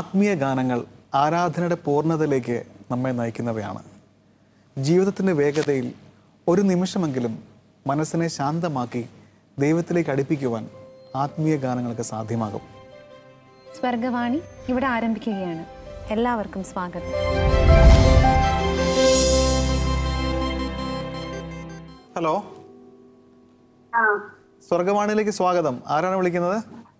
ആത്മീയ ഗാനങ്ങൾ ആരാധനയുടെ പൂർണ്ണതയിലേക്ക് നമ്മെ നയിക്കുന്നവയാണ് ജീവിതത്തിൻ്റെ വേഗതയിൽ ഒരു നിമിഷമെങ്കിലും മനസ്സിനെ ശാന്തമാക്കി ദൈവത്തിലേക്ക് അടുപ്പിക്കുവാൻ ആത്മീയ ഗാനങ്ങൾക്ക് സാധ്യമാകും സ്വർഗവാണി ഇവിടെ ആരംഭിക്കുകയാണ് എല്ലാവർക്കും സ്വാഗതം ഹലോ ആ സ്വർഗവാണിയിലേക്ക് സ്വാഗതം ആരാണ് വിളിക്കുന്നത്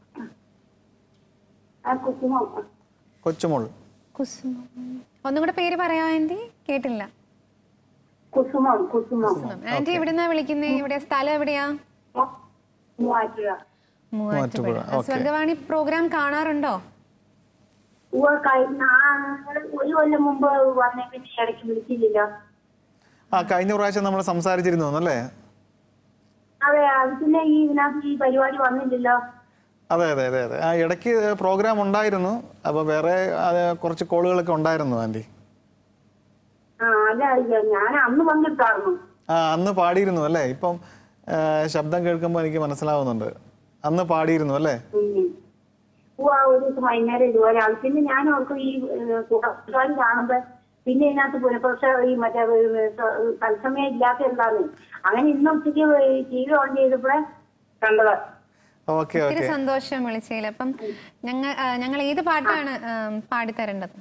ആ കുസുമം കൊച്ചുമോൾ കുസുമം ഒന്നും കൂടെ പേര് പറയാമോ ആന്റി കേട്ടില്ല കുസുമം കുസുമം ആന്റി എവിടുന്നാ വിളിക്കുന്നേ ഇവിടെ സ്ഥലം എവിടെയാ മൂവാറ്റുക മൂവാറ്റുപുഴ മൂവാറ്റുപുഴ, ഓക്കേ. സ്വർഗവാണി പ്രോഗ്രാം കാണാറുണ്ടോ ഉവ്വ കഴിഞ്ഞ ആ, നിങ്ങള് ഒരു കൊല്ലം മുമ്പ് വന്നേ പിന്നെ ഇടയ്ക്ക് വിളിച്ചില്ലല്ലോ ആ കഴിഞ്ഞ പ്രാവശ്യം നമ്മൾ സംസാരിച്ചിരുന്നു അല്ലേ അതെ അത് പിന്നെ ഈ ഇതിനകത്ത് ഈ പരിപാടി വന്നില്ലല്ലോ അതെ അതെ അതെ അതെ ആ ഇടയ്ക്ക് പ്രോഗ്രാം ഉണ്ടായിരുന്നു അപ്പോൾ വേറെ അത് കുറച്ച് കോളുകളൊക്കെ ഉണ്ടായിരുന്നു ആൻറ്റി ആ അല്ല ഇല്ല, ഞാൻ അന്ന് പങ്കെടുത്തായിരുന്നു ആ അന്ന് പാടിയിരുന്നു അല്ലേ ഇപ്പം ആ, ശബ്ദം കേൾക്കുമ്പോൾ എനിക്ക് മനസ്സിലാവുന്നുണ്ട് അന്ന് പാടിയിരുന്നു അല്ലേ ഉം. ഉവ്വ ഒരു ദിവസം വൈകുന്നേരം ഇതുപോലെ ആൾ പിന്നെ ഞാൻ ഓർക്കും ഈ കൂട്ടുകാർ കാണുമ്പോ പിന്നെ ഇതിനകത്ത് പുനഃപ്രശ ഈ മറ്റേ ഏ, സ- തത്സമയം ഇല്ലാത്ത എന്താണ് അങ്ങനെ ഇന്ന് ഉച്ചയ്ക്ക് ടി വി ഓൺ ചെയ്തപ്പോഴേ കണ്ടത് ഓക്കെ ഒത്തിരി ഓക്കെ സന്തോഷം വിളിച്ചതിൽ അപ്പം ഞങ്ങൾ ആ, ഞങ്ങൾ ഏത് പാട്ടാണ് ആ, പാടിത്തരേണ്ടത്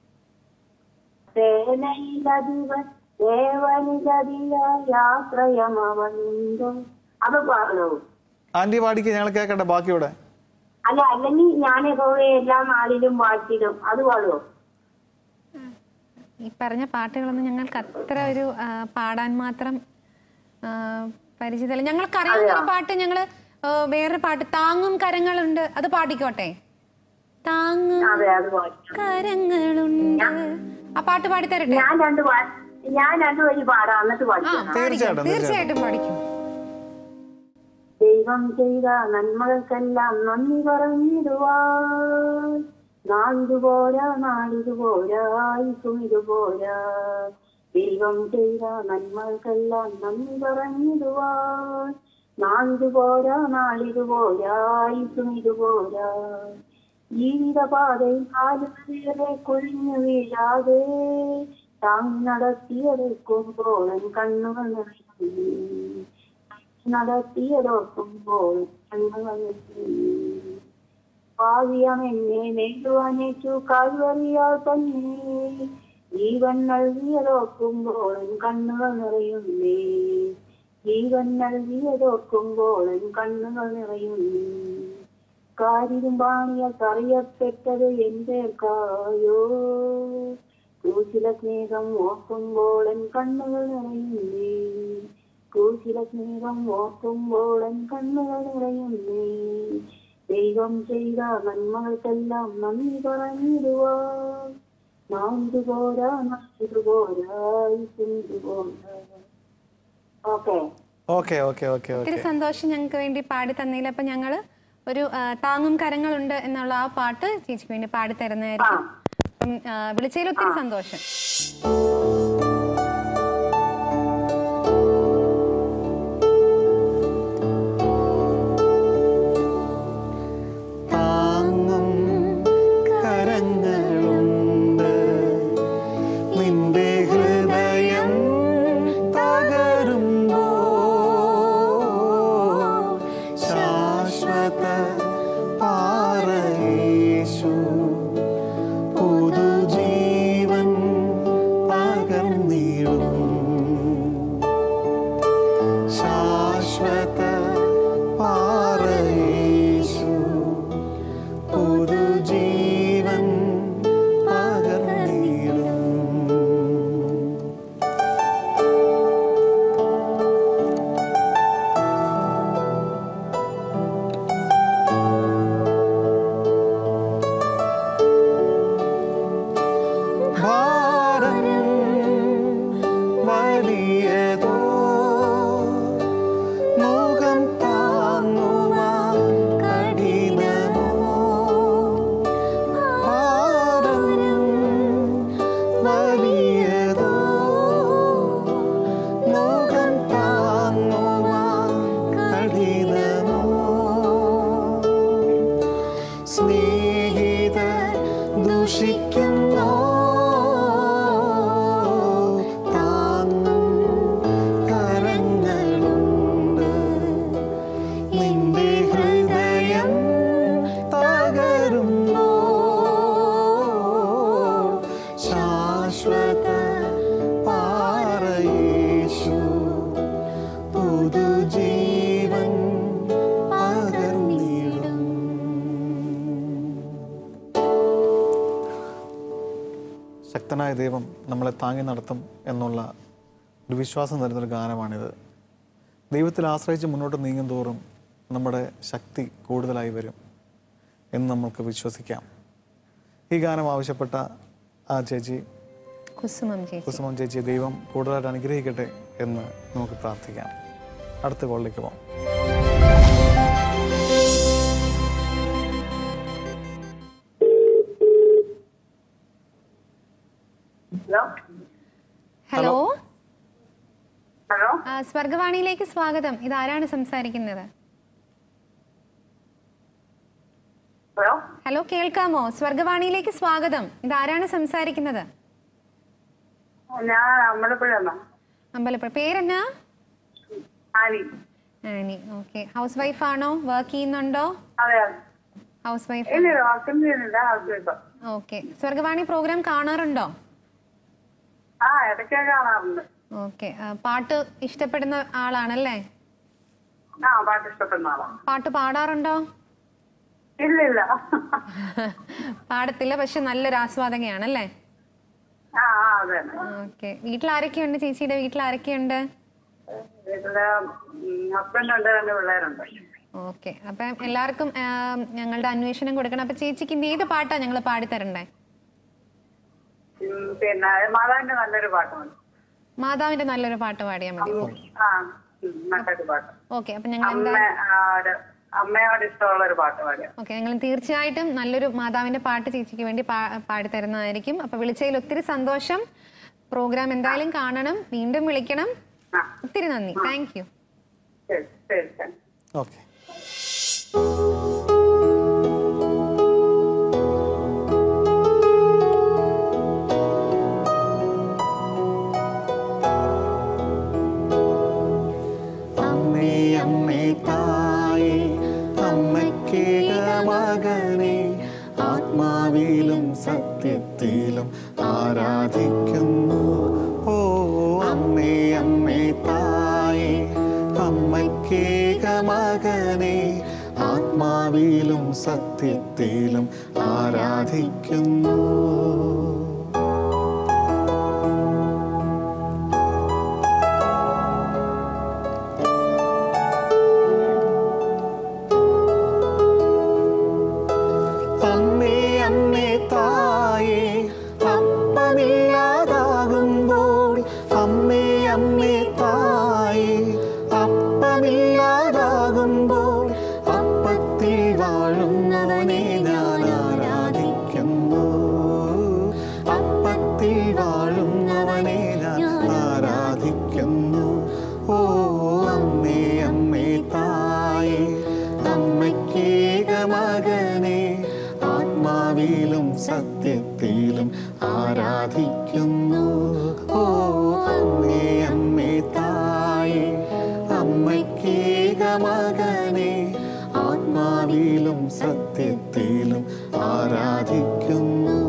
സേനയിലധിപ ദേവനിലധിക യാത്രയമവനുണ്ടോ അത് പാടോ ആൻറ്റി പാടിക്ക് ഞങ്ങൾ കേൾക്കട്ടെ ബാക്കിയൂടെ അല്ല അല്ലെങ്കിൽ ഞാൻ എല്ലാ നാളിലും വാഴ്ത്തിടും അത് പാടുവോ ഈ പറഞ്ഞ പാട്ടുകളൊന്നും ഞങ്ങൾക്ക് അത്ര ഒരു ആ, പാടാൻ മാത്രം ആ, പരിചിതമല്ല ഞങ്ങൾക്കറിയാവുന്ന ഒരു പാട്ട് ഞങ്ങള് ആ, വേറൊരു പാട്ട് താങ്ങും കരങ്ങളുണ്ട് അത് പാടിക്കോട്ടെ താങ്ങും അതെ അത് പാടിക്കും കരങ്ങളുണ്ട് ആ പാട്ട് പാടിത്തരട്ടെ ഞാൻ രണ്ട് പാ- ഞാൻ രണ്ടു വരി പാടാം എന്നിട്ട് ആ പാടിക്കാം പാടിക്കാം തീർച്ചയായിട്ടും, തീർച്ചയായിട്ടും പാടിക്കും ദൈവം ചെയ്ത നന്മകൾക്കെല്ലാം നന്ദി പറഞ്ഞിടുവാൻ നാളിതുപോരാ നാളിതുപോരാ ഇതുമിതുപോരാ ദൈവം ചെയ്ത നന്മകൾക്കെല്ലാം നന്ദി പറഞ്ഞിടുവാൻ നാളിതുപോരാ നാളിതുപോരാ ഇതുമിതുപോരാ ജീവിതപാതയിൽ കാലുകളേറെ കൊഴിഞ്ഞു വീഴാതെ താങ്ങി നടത്തിയെടുക്കുമ്പോൾ കണ്ണുകൾ നിറയുന്നു നടത്തിയതോർക്കുമ്പോൾ കണ്ണുകൾ ഭാവിയം എന്നെ നേടുവാനേറ്റു കാൽവറിയാൽ തന്നെ ജീവൻ നൽകിയതോർക്കുമ്പോൾ കണ്ണുകൾ നിറയുന്നേ ജീവൻ നൽകിയതോർക്കുമ്പോൾ കണ്ണുകൾ നിറയുന്നേ കാരിലും പാണിയാൽ അറിയപ്പെട്ടത് എന്തേർക്കായോ ക്രൂശില സ്നേഹം ഓർക്കുമ്പോൾ എൻ കണ്ണുകൾ നിറയുന്നേ ക്രൂശില സ്നേഹം ഓർക്കുമ്പോൾ എൻ കണ്ണുകൾ നിറയുന്നേ ദൈവം ചെയ്ത നന്മകൾക്കെല്ലാം നന്ദി പറഞ്ഞിടുവാ നാം ഇതുപോരാ നാം ഇതുപോരാ okay okay okay okay okay ഒത്തിരി സന്തോഷം ഞങ്ങൾക്ക് വേണ്ടി പാടി തന്നതിൽ അപ്പൊ ഞങ്ങള് ഒരു ആ, താങ്ങും കരങ്ങളുണ്ട് എന്നുള്ള ആ പാട്ട് ചേച്ചിക്ക് വേണ്ടി പാടി തരുന്നതായിരിക്കും അപ്പം, ആ, വിളിച്ചതിൽ ഒത്തിരി സന്തോഷം താങ്ങും കരങ്ങളുണ്ട് നിന്റെ ഹൃദയം തകരുമ്പോ ശാശ്വത പാറയേശു പുതുജീവൻ പകർന്നിടും ശാശ്വത പാറയേശു പുതുജീവൻ പകർന്നിടും ഭാരം വലിയതോ മുഖം താങ്ങുവാൻ കഠിനമോ ഭാരം വലിയതോ മുഖം താങ്ങുവാൻ കഠിനമോ സ്നേഹിത ദൂ നമ്മളെ താങ്ങി നടത്തും എന്നുള്ള ഒരു വിശ്വാസം തരുന്നൊരു ഗാനമാണിത് ദൈവത്തിൽ ആശ്രയിച്ച് മുന്നോട്ട് നീങ്ങും തോറും നമ്മുടെ ശക്തി കൂടുതലായി വരും എന്ന് നമുക്ക് വിശ്വസിക്കാം ഈ ഗാനം ആവശ്യപ്പെട്ട ആ ചേച്ചി കുസുമം ചേച്ചി കുസുമം ചേച്ചി ദൈവം കൂടുതലായിട്ട് അനുഗ്രഹിക്കട്ടെ എന്ന് നമുക്ക് പ്രാർത്ഥിക്കാം അടുത്ത കോളിലേക്ക് പോകാം ഹലോ ഹലോ ഹലോ ആ, സ്വർഗവാണിയിലേക്ക് സ്വാഗതം ഇതാരാണ് സംസാരിക്കുന്നത് ഹലോ ഹലോ കേൾക്കാമോ സ്വർഗവാണിയിലേക്ക് സ്വാഗതം ഇതാരാണ് സംസാരിക്കുന്നത് ഞാൻ അമ്പലപ്പുഴ അമ്പലപ്പുഴ പേരെന്നാ Annie Annie okay housewife ആണോ വർക്ക് ചെയ്യുന്നുണ്ടോ അതെ ഹൗസ് വൈഫ് ഇല്ല വർക്കൊന്നും ചെയ്യുന്നില്ല housewife okay Swargavani programme കാണാറുണ്ടോ ആ ഇടയ്ക്കൊക്കെ കാണാറുണ്ട് ഓക്കെ പാട്ട് ഇഷ്ടപ്പെടുന്ന ആളാണല്ലേ ആ പാട്ട് ഇഷ്ടപ്പെടുന്ന ആളാണ് പാട്ട് പാടാറുണ്ടോ ഇല്ല ഇല്ല പാടത്തില്ല പക്ഷെ നല്ലൊരു ആസ്വാദകയാണല്ലേ ആ ആ അതെ ഓക്കെ വീട്ടിൽ ആരൊക്കെയുണ്ട് ചേച്ചിയുടെ വീട്ടിൽ ആരൊക്കെയുണ്ട് വീട്ടില് ഹസ്ബൻഡ് ഉണ്ട് രണ്ട് പിള്ളേരുണ്ട് ഓക്കെ അപ്പം എല്ലാവർക്കും ആ, ഞങ്ങളുടെ അന്വേഷണം കൊടുക്കണം അപ്പൊ ചേച്ചിക്ക് ഇന്ന് ഏത് പാട്ടാ ഞങ്ങൾ പാടിത്തരണ്ടേ ഉം, പിന്നെ മാതാവിന്റെ നല്ലൊരു പാട്ടുണ്ട് മാതാവിന്റെ നല്ലൊരു പാട്ട് പാടിയാൽ മതി ആ ഉം, നല്ലൊരു പാട്ട് ഓക്കെ അപ്പൊ ഞങ്ങൾ എന്താ അമ്മ ആ, ഒരു അമ്മയോട് ഇഷ്ടമുള്ള ഒരു പാട്ട് പാടിയ ഓക്കെ ഞങ്ങൾ തീർച്ചയായിട്ടും നല്ലൊരു മാതാവിന്റെ പാട്ട് ചേച്ചിക്ക് വേണ്ടി പാ- പാടിത്തരുന്നതായിരിക്കും അപ്പൊ വിളിച്ചതിൽ ഒത്തിരി സന്തോഷം പ്രോഗ്രാം എന്തായാലും കാണണം വീണ്ടും വിളിക്കണം ആ ഒത്തിരി നന്ദി താങ്ക് യു ശരി ശരി ശരി ഓക്കെ അമ്മേ അമ്മേ തായേ അമ്മയ്ക്കേക മകനെ ആത്മാവിലും സത്യത്തിലും ആരാധിക്കുന്നു ഓ അമ്മേ അമ്മേ തായേ അമ്മയ്ക്കേക മകനെ ആത്മാവിലും സത്യത്തിലും ആരാധിക്കുന്നു അമ്മേ അമ്മേ തായേ അപ്പമില്ലാതാകുമ്പോൾ അമ്മേ അമ്മേ തായേ അപ്പമില്ലാതാകുമ്പോൾ അപ്പത്തിൽ വാഴുന്നവനെ ഞാൻ ആരാധിക്കുന്നു അപ്പത്തിൽ വാഴുന്നവനെ ഞാൻ ആരാധിക്കുന്നു ഓ അമ്മേ അമ്മേ തായേ അമ്മയ്ക്കേക മകനെ ആത്മാവിലും സത്യത്തിലും ആരാധിക്കുന്നു ഓ അമ്മേ അമ്മേ തായേ അമ്മയ്ക്കേക മകനെ ആത്മാവിലും സത്യത്തിലും ആരാധിക്കുന്നു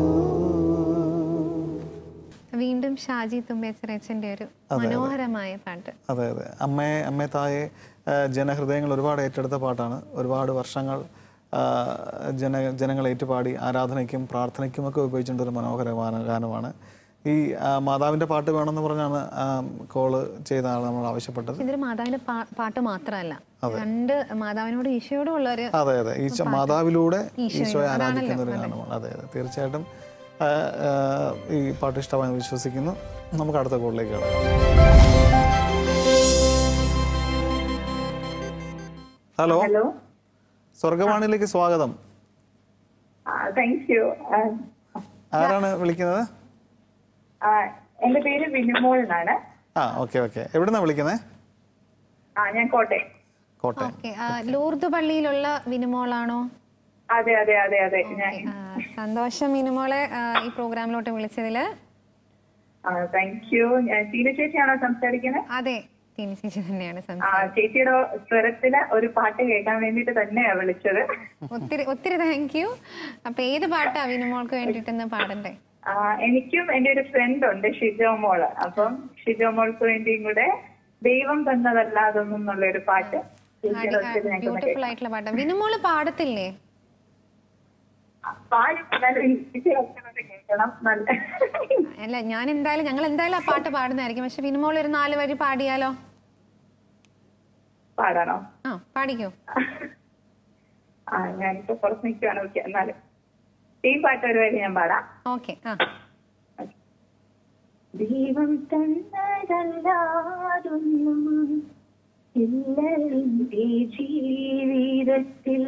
വീണ്ടും ഷാജി തുമ്പേച്ചറച്ചന്റെ ഒരു മനോഹരമായ പാട്ട് അതെ അതെ അമ്മയെ അമ്മയെ തായെ ആ, ജനഹൃദയങ്ങൾ ഒരുപാട് ഏറ്റെടുത്ത പാട്ടാണ് ഒരുപാട് വർഷങ്ങൾ ആ, ജന ജനങ്ങൾ ഏറ്റുപാടി ആരാധനയ്ക്കും പ്രാർത്ഥനയ്ക്കും ഒക്കെ ഉപയോഗിച്ചിട്ടുള്ള ഒരു മനോഹരமான ഗാനമാണ് ഈ ആ, മാതാവിൻ്റെ പാട്ട് വേണമെന്ന് പറഞ്ഞാണ് ആ, കോള് ചെയ്ത ആൾ നമ്മൾ ആവശ്യപ്പെട്ടത് ഇതൊരു മാതാവിന്റെ പാ- പാട്ട് മാത്രമല്ല രണ്ട് മാതാവിനോട് ഈശോയോടും ഉള്ള ഒരു അതെ അതെ ഈശോ മാതാവിലൂടെ ഈശോയെ, ഈശോയെ അതാണല്ലോ, ആരാധിക്കുന്ന ഒരു ഗാനമാണ് അതെ അതെ തീർച്ചയായിട്ടും ആ, ആ, ഈ പാട്ട് ഇഷ്ടമായി വിശ്വസിക്കുന്നു നമുക്ക് അടുത്ത കോളിലേക്ക് കിടക്കാം ഹലോ ഹലോ സ്വർഗവാണിയിലേക്ക് സ്വാഗതം താങ്ക് യു ആരാണ് വിളിക്കുന്നത് എന്റെ പേര് വിനുമോൾ എന്നാണ് ആ ഓക്കെ ഓക്കെ എവിടുന്നാ വിളിക്കുന്നത് ആ ഞാൻ കോട്ടയം കോട്ടയം ഓക്കെ ലൂർദ് പള്ളിയിലുള്ള വിനുമോളാണോ അതെ അതെ അതെ അതെ ഞാൻ ആ, സന്തോഷം വിനുമോളെ ആ, ഈ പ്രോഗ്രാമിലോട്ട് വിളിച്ചതില് താങ്ക് യു ഞാൻ സീന ചേച്ചിയാണോ സംസാരിക്കുന്നത് അതെ ടീനി ചേച്ചി തന്നെയാണ് ആ സംസാരിച്ചത് ചേച്ചിയുടെ സ്വരത്തില് ഒരു പാട്ട് കേൾക്കാൻ വേണ്ടിട്ട് തന്നെയാ വിളിച്ചത് ഒത്തിരി ഒത്തിരി താങ്ക് യു അപ്പൊ ഏത് പാട്ടാ വിനുമോൾക്ക് വേണ്ടിയിട്ടെന്ന് പാടണ്ടേ ആ, എനിക്കും എന്റെ ഒരു ഫ്രണ്ട് ഉണ്ട് ഷിജോ മോള് അപ്പം ഷിജോ മോൾക്ക് വേണ്ടിയും കൂടെ ദൈവം തന്നതല്ലാതൊന്നും എന്നുള്ള ഒരു പാട്ട് ചേച്ചിയുടെ ഒത്തിരി ഞങ്ങൾക്ക് ഒന്ന് ബ്യൂട്ടിഫുൾ ആയിട്ടുള്ള പാട്ടാ വിനുമോള് പാടത്തില്ലേ പാടും എന്നാലും എനിക്ക് കേൾക്കണത് കേൾക്കണം നല്ല അല്ല ഞാൻ എന്തായാലും ഞങ്ങൾ എന്തായാലും ആ പാട്ട് പാടുന്നതായിരിക്കും പക്ഷെ വിനുമോൾ ഒരു നാല് വരി പാടിയാലോ പാടണോ ആ പാടിക്കോ ആ ഞാനിപ്പോ പുറത്ത് നിൽക്കുവാണ് ഓക്കെ എന്നാലും ഈ പാട്ട് ഒരു വരി ഞാൻ പാടാം ഓക്കെ ആ ദൈവം തന്നതല്ലാതൊന്നും ഇല്ല എന്റെ ജീവിതത്തിൽ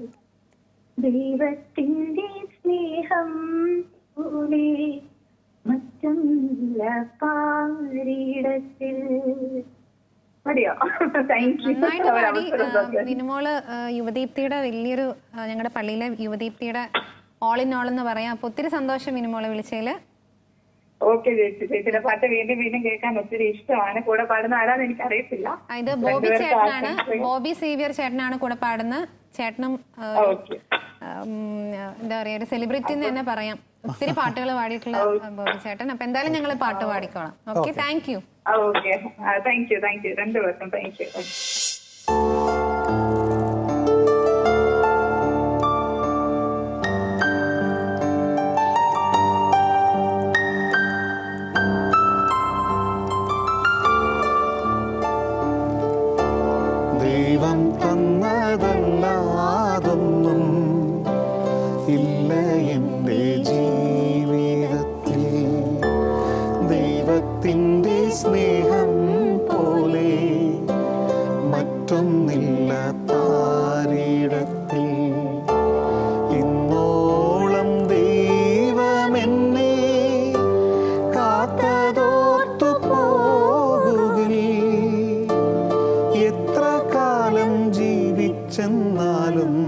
ദൈവത്തിന്റെ സ്നേഹം പോലെ മറ്റൊന്നില്ല പാരിടത്തിൽ മതിയോ താങ്ക് നന്നായിട്ട് പാടി യു ആ, വിനുമോള് ആ, യുവദീപ്തിയുടെ വലിയൊരു ആ, ഞങ്ങളുടെ പള്ളിയിലെ യുവദീപ്തിയുടെ ഓൾ ഇൻ ഓൾ എന്ന് പറയാം അപ്പൊ ഒത്തിരി സന്തോഷം വിനുമോളെ വിളിച്ചതില് ഓക്കെ ചേച്ചി ചേച്ചിയുടെ പാട്ട് വീണ്ടും വീണ്ടും കേൾക്കാൻ ഒത്തിരി ഇഷ്ടമാണ് കൂടെ പാടുന്ന ആരാന്ന് എനിക്ക് അറിയത്തില്ല ആ, ഇത് ബോബി ചേട്ടനാണ് ബോബി സേവിയർ ചേട്ടനാണ് കൂടെ പാടുന്നത് ചേട്ടനും ആ, ഒരു, ഓക്കെ ആ, ഉം, എന്താ പറയാ ഒരു സെലിബ്രിറ്റി എന്ന് തന്നെ പറയാം ഒത്തിരി പാട്ടുകൾ പാടിയിട്ടുള്ള ആ, ബോബി ചേട്ടൻ അപ്പൊ എന്തായാലും ഞങ്ങൾ പാട്ട് പാടിക്കോളാം okay thank you okay thank you thank you രണ്ടുപേർക്കും താങ്ക് യു ദൈവം തന്നതല്ലാതൊന്നും ഇല്ല എൻ്റെ ജീവിതത്തിൽ ദൈവത്തിൻ്റെ സ്നേഹം പോലെ മറ്റൊന്നില്ല പാരിടത്തിൽ ഇന്നോളം ദൈവമെന്നെ കാത്തതോർത്തു പോകുകിൽ എത്ര കാലം ജീവിച്ചെന്നാലും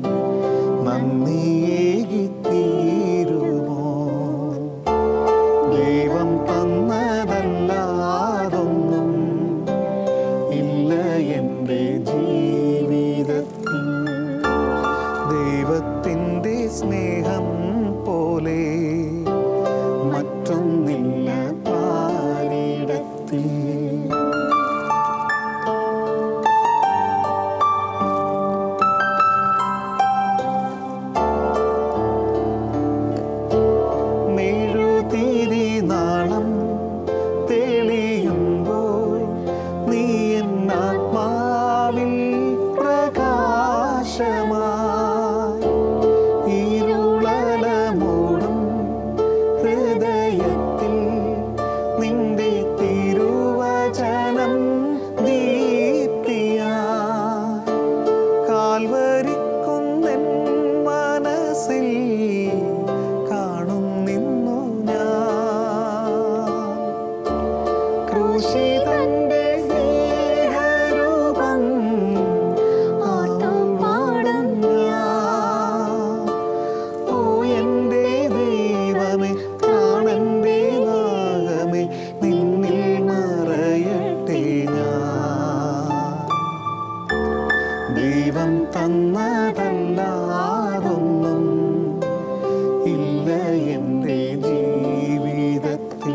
നന്ദിയേകി തീരുമോ ദൈവം തന്നതല്ലാതൊന്നും ഇല്ല എൻ്റെ ജീവിതത്തിൽ ദൈവത്തിൻ്റെ സ്നേഹം പോലെ മറ്റൊന്നില്ല പാരിടത്തിൽ മെഴുതിരി നാളം തെളിയുമ്പോൾ നീ എന്നാത്മാവിൽ പ്രകാശമായി ഇരുളല മൂടും ഹൃദയത്തിൽ നിന്റെ തിരുവചനം ദീപ്തിയാ കാൽവരിക്കുന്നൻ മനസ്സിൽ കാണുന്നിന്നു ഞാൻ ക്രൂശിതന്റെ സ്നേഹരൂപം ഓർത്തു പാടും ഞാൻ ഓ എൻ്റെ ദൈവമേ പ്രാണന്റെ നാഗമേ നിന്നിൽ മറയട്ടെ ഞാൻ ദൈവം തന്നതല്ലാതൊന്നും ഇല്ല എൻ്റെ ജീവിതത്തിൽ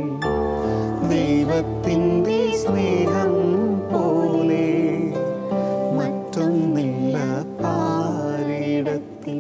ദൈവത്തിൻ്റെ സ്നേഹം പോലെ മറ്റൊന്നില്ല പാരിടത്തിൽ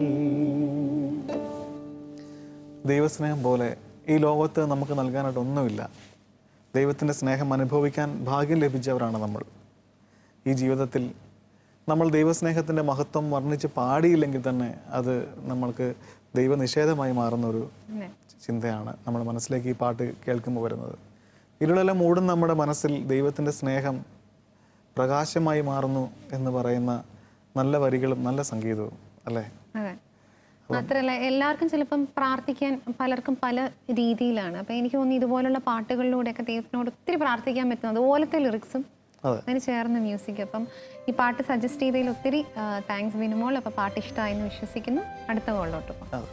ദൈവസ്നേഹം പോലെ ഈ ലോകത്ത് നമുക്ക് നൽകാനായിട്ട് ഒന്നുമില്ല ദൈവത്തിൻ്റെ സ്നേഹം അനുഭവിക്കാൻ ഭാഗ്യം ലഭിച്ചവരാണ് നമ്മൾ ഈ ജീവിതത്തിൽ നമ്മൾ ദൈവസ്നേഹത്തിൻ്റെ മഹത്വം വർണ്ണിച്ച് പാടിയില്ലെങ്കിൽ തന്നെ അത് നമ്മൾക്ക് ദൈവനിഷേധമായി മാറുന്ന ഒരു അതെ. ചിന്തയാണ് നമ്മുടെ മനസ്സിലേക്ക് ഈ പാട്ട് കേൾക്കുമ്പോൾ വരുന്നത് ഇരുളെല്ലാം മൂടും നമ്മുടെ മനസ്സിൽ ദൈവത്തിൻ്റെ സ്നേഹം പ്രകാശമായി മാറുന്നു എന്ന് പറയുന്ന നല്ല വരികളും നല്ല സംഗീതവും അല്ലേ അതെ മാത്രമല്ല എല്ലാവർക്കും ചിലപ്പം പ്രാർത്ഥിക്കാൻ പലർക്കും പല രീതിയിലാണ് അപ്പൊ എനിക്ക് തോന്നുന്നു ഇതുപോലുള്ള പാട്ടുകളിലൂടെയൊക്കെ ദൈവത്തിനോട് ഒത്തിരി പ്രാർത്ഥിക്കാൻ പറ്റും അതുപോലത്തെ ലിറിക്സും അതെ അതിന് ചേർന്ന മ്യൂസിക് അപ്പം ഈ പാട്ട് സജസ്റ്റ് ചെയ്തതിൽ ഒത്തിരി താങ്ക്സ് വിനുമോൾ അപ്പൊ പാട്ട് ഇഷ്ടമായെന്ന് വിശ്വസിക്കുന്നു അടുത്ത കോളിലോട്ട് പോകാം അതെ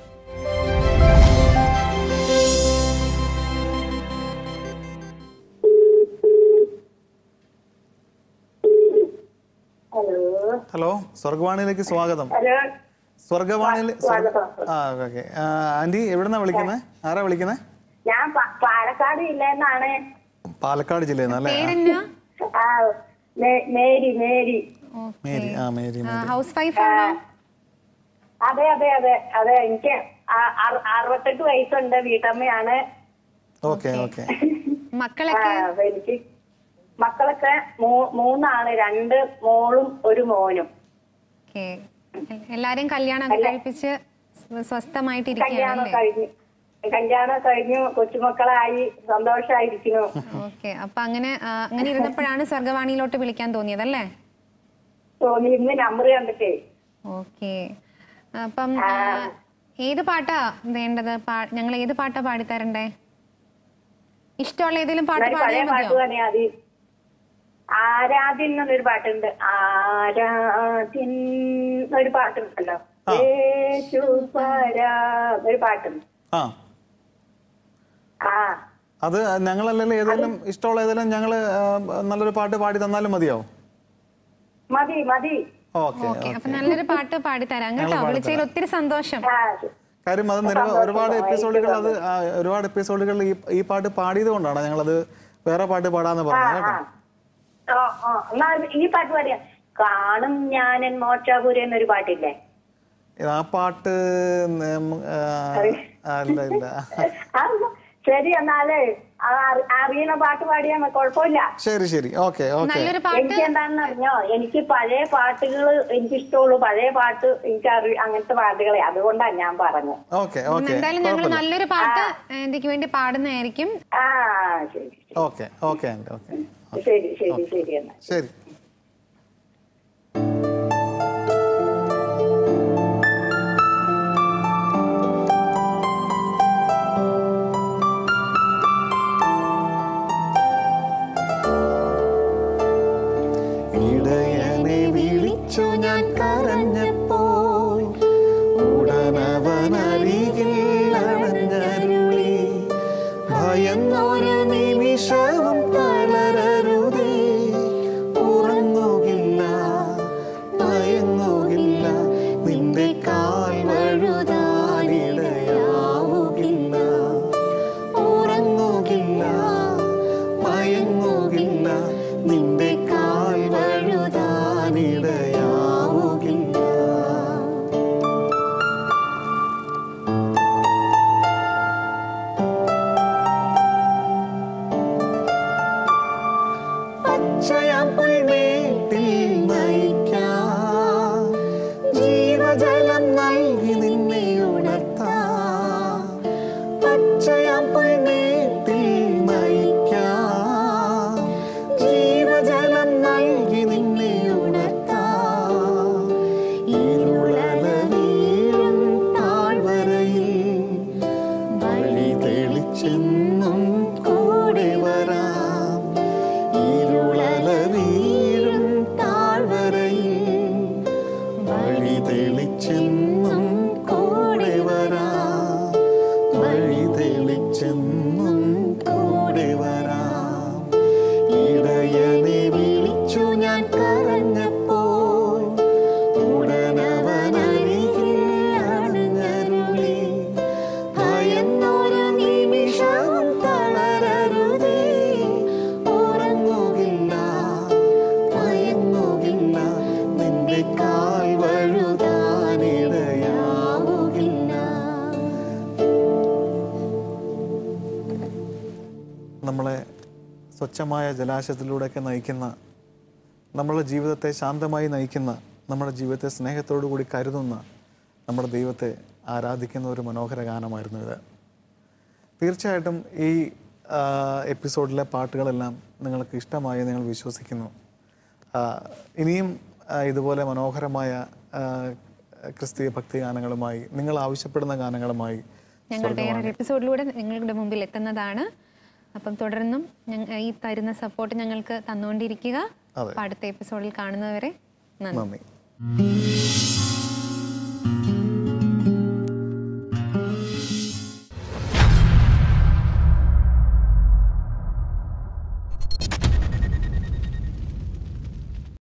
ഹലോ ഹലോ സ്വർഗവാണിയിലേക്ക് സ്വാഗതം ഹലോ സ്വർഗവാണിയിൽ സ്വാഗതം. ആ ഓക്കെ ആന്റി എവിടുന്നാ വിളിക്കുന്നത് ആരാ വിളിക്കുന്നത് ഞാൻ പ- പാലക്കാട് ജില്ലെന്നാണ് പാലക്കാട് ജില്ലയിൽ നിന്ന് അല്ലേ പേരെന്നാ ആ മേ- മേരി മേരി മേരി ആ മേരി മേരി ഹൗസ് വൈഫ് ആണോ അതെ അതെ അതെ അതെ എനിക്ക് ആ- അറു- അറുപത്തെട്ട് വയസ്സുണ്ട് വീട്ടമ്മയാണ് ഓക്കെ ഓക്കെ ആ, മക്കളൊക്കെ അപ്പൊ എനിക്ക് മക്കളൊക്കെ മൂ- മൂന്നാണ് രണ്ട് മോളും ഒരു മോനും ഓക്കെ എല്ലാരെയും കല്യാണം ഒക്കെ കഴിപ്പിച്ച് സ്വ- സ്വസ്ഥമായിട്ട് കല്യാണം ഇരിക്കുകയാണല്ലേ കഴിഞ്ഞു കല്യാണം കഴിഞ്ഞു കൊച്ചുമക്കളായി സന്തോഷായിരിക്കുന്നു ഓക്കെ അപ്പൊ അങ്ങനെ ആ, അങ്ങനെ ഇരുന്നപ്പോഴാണ് സ്വർഗവാണിയിലോട്ട് വിളിക്കാൻ തോന്നിയതല്ലേ തോന്നി ഇന്ന് നമ്പർ കണ്ടിട്ടേ ഓക്കെ അപ്പം ആ, ഏത് പാട്ടാ വേണ്ടത് ഞങ്ങൾ ഏത് പാട്ടാ പാടിത്തരണ്ടേ ഇഷ്ടമുള്ള ഏതെങ്കിലും പാട്ട് എന്നാലും പഴയ പാടിയാൽ പാട്ട് മതിയോ തന്നെ അത് ആരാധ്യൻ എന്നൊരു പാട്ടുണ്ട് ആരാധ്യൻ ഒരു പാട്ടുണ്ടല്ലോ ആ. യേശു പരാ ഒരു പാട്ടുണ്ട് ആ ആ അത് ഞങ്ങളല്ലെങ്കിൽ ഏതെങ്കിലും ഇഷ്ടമുള്ള ഏതെങ്കിലും ഞങ്ങൾ നല്ലൊരു പാട്ട് പാടി തന്നാലും മതിയാവും മതി മതി ഓക്കെ ഓക്കെ അപ്പൊ നല്ലൊരു പാട്ട് പാടിത്തരാം കേട്ടോ വിളിച്ചതിൽ ഒത്തിരി സന്തോഷം ആ കാര്യം അത് നിരവ ഒരുപാട് എപ്പിസോഡുകൾ അത് ആ, ഒരുപാട് എപ്പിസോഡുകൾ ഈ ഈ പാട്ട് പാടിയത് കൊണ്ടാണ് ഞങ്ങളത് വേറെ പാട്ട് പാടാന്ന് പറഞ്ഞത് കേട്ടോ ഓ ഓ എന്നാ ഈ പാട്ട് പാടിയ കാണും ഞാനൻ മോക്ഷാപുരം എന്നൊരു പാട്ടില്ലേ ആ പാട്ട് നം- ആ, അല്ല ഇല്ല ആ, ശരി എന്നാലേ ആ അറി- അറിയണ പാട്ട് പാടിയാ മതി, കുഴപ്പമില്ല ശരി ശരി ഓക്കെ ഓക്കെ നല്ലൊരു പാട്ട് എനിക്ക് എന്താണെന്ന് അറിഞ്ഞോ എനിക്ക് പഴയ പാട്ടുകൾ എനിക്ക് ഇഷ്ടമുള്ളൂ പഴയ പാട്ട് എനിക്ക് അറി അങ്ങനത്തെ പാട്ടുകളെ അതുകൊണ്ടാണ് ഞാൻ പറഞ്ഞത് ഓക്കെ ഓക്കെ എന്തായാലും ഞങ്ങൾ നല്ലൊരു പാട്ട് എനിക്ക് വേണ്ടി പാടുന്നതായിരിക്കും ആ ശരി ഓക്കെ ഓക്കെ ആൻറ്റി ഓക്കെ ശരി ശരി ശരി എന്നാ ശരി ഇടയനെ വിളിച്ചു ഞാൻ കരഞ്ഞപ്പോൾ ഉടനവനരികിൽ അണഞ്ഞരുളി ഭയന്നൊരു നിമിഷവും തളരരുതേ ഉറങ്ങുകില്ല മയങ്ങുകില്ല നിന്റെ കാൽ വഴുതാനിടയാവുകില്ല ഉറങ്ങുകില്ല മയങ്ങുകില്ല നിന്റെ കാൽ വഴുതാനിടയാവുകില്ല പച്ചയാം പുൽമേട്ടിൽ നയിക്കാം ജീവജലം നൽകി നിന്നെ ഉണർത്താം പച്ചയാം പുൽമേട്ടിൽ നയിക്കാം ജീവജലം നൽകി നിന്നെ ഉണർത്താം ഇരുളല വീഴും താഴ്വരയിൽ വഴി തെളിച്ചെന്നും കൂടെ വരാം ഇരുളല വീഴും താഴ്വരയിൽ വഴി തെളിച്ചെന്നും കൂടെ വരാം വഴി തെളിച്ചെന്നും കൂടെ വരാം ഇടയനെ വിളിച്ചു ഞാൻ കരഞ്ഞപ്പോൾ ഉടനവനരികിൽ അണഞ്ഞരുളി ഭയന്നൊരു നിമിഷവും തളരരുതേ ഉറങ്ങുകില്ല മയങ്ങുകില്ല നിന്റെ കാൽ വഴുതാനിടയാവുകില്ല നമ്മളെ സ്വച്ഛമായ ജലാശയത്തിലൂടെയൊക്കെ നയിക്കുന്ന നമ്മുടെ ജീവിതത്തെ ശാന്തമായി നയിക്കുന്ന നമ്മുടെ ജീവിതത്തെ സ്നേഹത്തോടു കൂടി കരുതുന്ന നമ്മുടെ ദൈവത്തെ ആരാധിക്കുന്ന ഒരു മനോഹര ഗാനമായിരുന്നു ഇത് തീർച്ചയായിട്ടും ഈ ആ, എപ്പിസോഡിലെ പാട്ടുകളെല്ലാം നിങ്ങൾക്ക് ഇഷ്ടമായി ഞങ്ങൾ വിശ്വസിക്കുന്നു ആ, ഇനിയും ആ, ഇതുപോലെ മനോഹരമായ ആ, ക്രിസ്തീയ ഭക്തി ഗാനങ്ങളുമായി നിങ്ങൾ ആവശ്യപ്പെടുന്ന ഗാനങ്ങളുമായി ഞങ്ങൾ വേറൊരു എപ്പിസോഡിലൂടെ നിങ്ങളുടെ മുമ്പിൽ എത്തുന്നതാണ് അപ്പം തുടർന്നും ഞങ്ങ- ഈ തരുന്ന സപ്പോർട്ട് ഞങ്ങൾക്ക് തന്നുകൊണ്ടിരിക്കുക അതെ. അപ്പൊ അടുത്ത എപ്പിസോഡിൽ കാണുന്നവരെ നന്ദി നന്ദി